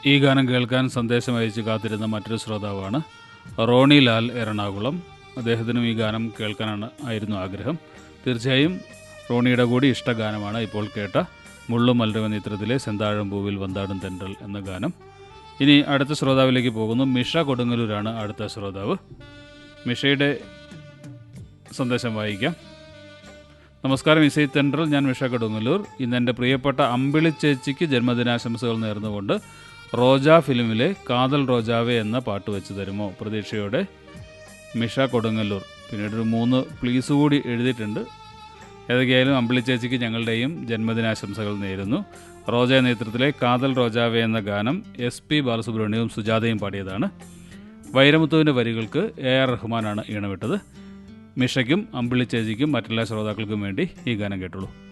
ഈ ഗാനം കേൾക്കാൻ സന്ദേശം അയച്ച് കാത്തിരുന്ന മറ്റൊരു ശ്രോതാവാണ് റോണി ലാൽ എറണാകുളം അദ്ദേഹത്തിനും ഈ ഗാനം കേൾക്കാനാണ് ആയിരുന്നു ആഗ്രഹം തീർച്ചയായും റോണിയുടെ കൂടി ഇഷ്ടഗാനമാണ് ഇപ്പോൾ കേട്ട മുള്ളും മലരും എന്ന ചിത്രത്തിലെ സെന്താഴം പൂവിൽ വന്താടും തെണ്ടൽ എന്ന ഗാനം ഇനി അടുത്ത ശ്രോതാവിലേക്ക് പോകുന്നു മിഷ കൊടുങ്ങല്ലൂരാണ് അടുത്ത ശ്രോതാവ് മിഷയുടെ സന്ദേശം വായിക്കാം നമസ്കാരം ഇസൈ തെൻട്രൽ ഞാൻ മിഷ കൊടുങ്ങല്ലൂർ ഇന്ന് എൻ്റെ പ്രിയപ്പെട്ട അമ്പിളി ചേച്ചിക്ക് ജന്മദിനാശംസകൾ നേർന്നുകൊണ്ട് റോജ ഫിലിമിലെ കാതൽ റോജാവെ എന്ന പാട്ട് വെച്ച് തരുമോ പ്രതീക്ഷയോടെ മിഷ കൊടുങ്ങല്ലൂർ പിന്നീട് ഒരു മൂന്ന് പ്ലീസ് കൂടി എഴുതിയിട്ടുണ്ട് ഏതൊക്കെയായാലും അമ്പിളി ചേച്ചിക്ക് ഞങ്ങളുടെയും ജന്മദിനാശംസകൾ നേരുന്നു റോജ എന്ന ചിത്രത്തിലെ കാതൽ റോജാവെ എന്ന ഗാനം എസ് പി ബാലസുബ്രഹ്മണ്യവും സുജാതയും പാടിയതാണ് വൈരമുത്തുവിൻ്റെ വരികൾക്ക് എ ആർ റഹ്മാനാണ് ഈണമിട്ടത് മിഷയ്ക്കും അമ്പിളി ചേച്ചിക്കും മറ്റെല്ലാ ശ്രോതാക്കൾക്കും വേണ്ടി ഈ ഗാനം കേട്ടുള്ളൂ